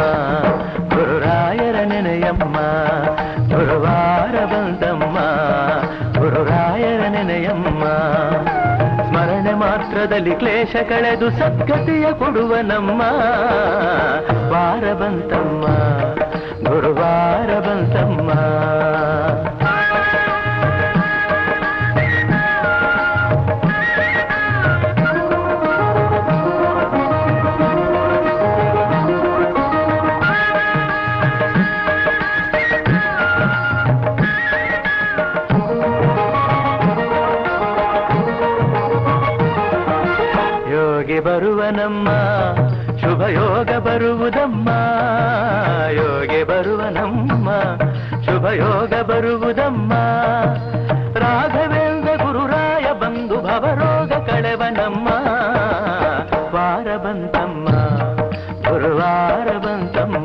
ಗುರುರಾಯರ ನೆನೆಯಮ್ಮ ಗುರುವಾರ ಬಂದಮ್ಮ ಗುರುರಾಯರ ನೆನೆಯಮ್ಮ ಸ್ಮರಣೆ ಮಾತ್ರದಲ್ಲಿ ಕ್ಲೇಶ ಕಳೆದು ಸದ್ಗತಿಯ ಕೊಡುವ ನಮ್ಮ ವಾರ ಬಂತಮ್ಮ ಗುರುವಾರ ಬಂತಮ್ಮ ಯೋಗಿ ಬರುವನಮ್ಮ ಶುಭ ಯೋಗ ಬರುವುದಮ್ಮ ಯೋಗಿ ಬರುವನಮ್ಮ ಶುಭ ಯೋಗ ಬರುವುದಮ್ಮ ರಾಘವೇಂದ್ರ ಗುರುರಾಯ ಬಂದು ಭವರೋಗ ಕಳೆವನಮ್ಮ ವಾರ ಬಂತಮ್ಮ ಗುರುವಾರ ಬಂತಮ್ಮ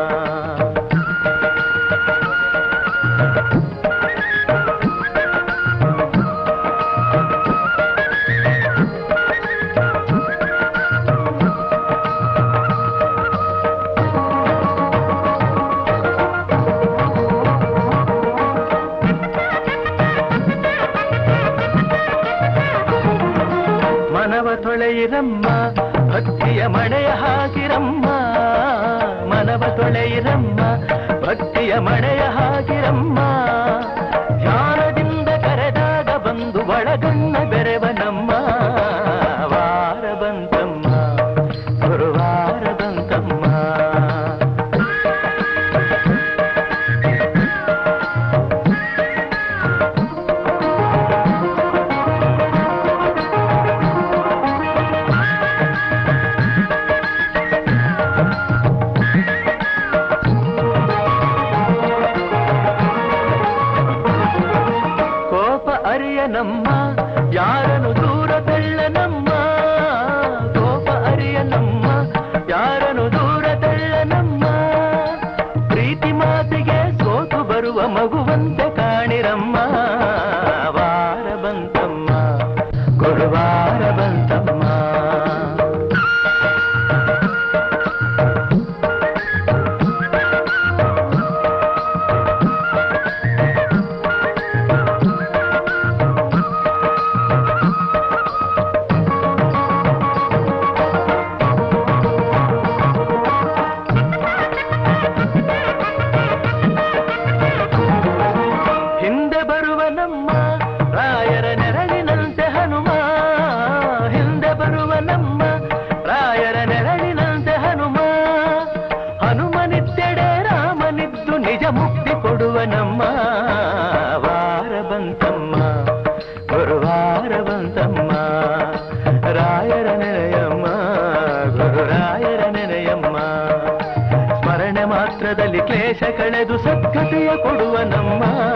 ಮನವ ತೊಳೆಯಿರಮ್ಮ ಭಕ್ತಿಯ ಮಳೆಯ ಹಾಕಿರಮ್ಮ ಮನವ ತೊಳೆಯಿರಮ್ಮ ಭಕ್ತಿಯ ಮಳೆಯ ಹಾಕಿರಮ್ಮ ಧ್ಯಾನದಿಂದ ಕರೆದಾಗ ಬಂದು ಒಳಗಣ್ಣ ಬೆರೆವನಮ್ಮ ವಾರ ಬಂತಮ್ಮ ಗುರುವಾರ ಬಂತಮ್ಮ ಕೋಪ ಅರಿಯನಮ್ಮ ಯಾರನು ದೂರ ತಳ್ಳನಮ್ಮ ಕೋಪ ಅರಿಯನಮ್ಮ ಯಾರನು ದೂರ ತಳ್ಳನಮ್ಮ ಪ್ರೀತಿ ಮಾತಿಗೆ ಸೋತು ಬರುವ ಮಗುವಂತೆ ಕಾಣಿರಮ್ಮ ವಾರ ಬಂತಮ್ಮ ಗುರುವಾರ ಬಂತಮ್ಮ ಹಿಂದೆ ಬರುವ ನಮ್ಮ ರಾಯರ ನೆರಳಿನಂತೆ ಹನುಮ ಹಿಂದೆ ಬರುವ ನಮ್ಮ ರಾಯರ ನೆರಳಿನಂತೆ ಹನುಮ ಹನುಮನಿತ್ತೆಡೆ ರಾಮನಿದ್ದು ನಿಜ ಮುಕ್ತಿ ಕೊಡುವ ನಮ್ಮ ವಾರ ಬಂತಮ್ಮ ಗುರುವಾರ ಬಂತಮ್ಮ ರಾಯರ ನೆನೆಯಮ್ಮ ಗುರುರಾಯರ ನೆನೆಯಮ್ಮ ಸ್ಮರಣೆ ಮಾತ್ರದಲ್ಲಿ ಕ್ಲೇಶ ಕಳೆದು ಸದ್ಗತಿಯ ಕೊಡುವ ನಮ್ಮ